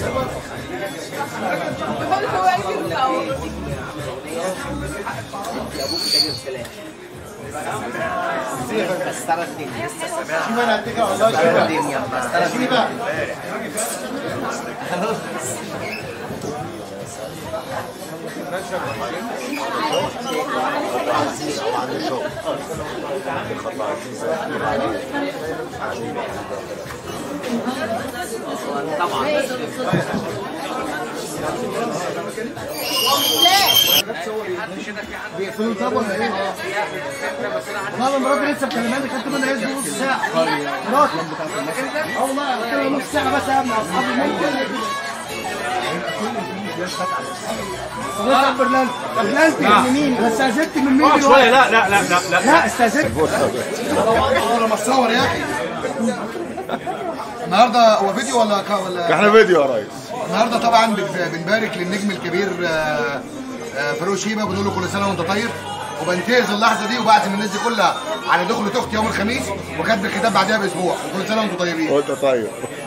شيبة انا هديك والله شيبة شيبة بيقفلوا الباب ولا ايه؟ لا مراتي لسه مكلماني كنت منها هيز نص ساعة مراتي اه والله قلت لها نص ساعة بس يا مع اصحابي ممكن خلاص يا برلان برلان من مين؟ انا استاذنت من مين دلوقتي؟ شويه لا لا لا لا لا لا استاذنت انا مصور يا اخي النهارده هو فيديو ولا كا- ولا احنا فيديو يا ريس النهارده طبعا بن- بنبارك للنجم الكبير آه، آه، فاروق شيبه بنقول له كل سنه وانت طيب وبنتهز اللحظه دي وبعزم الناس دي كلها على دخله اختي يوم الخميس وكاتب الكتاب بعدها باسبوع وكل سنه وانتم طيبين وانت طيب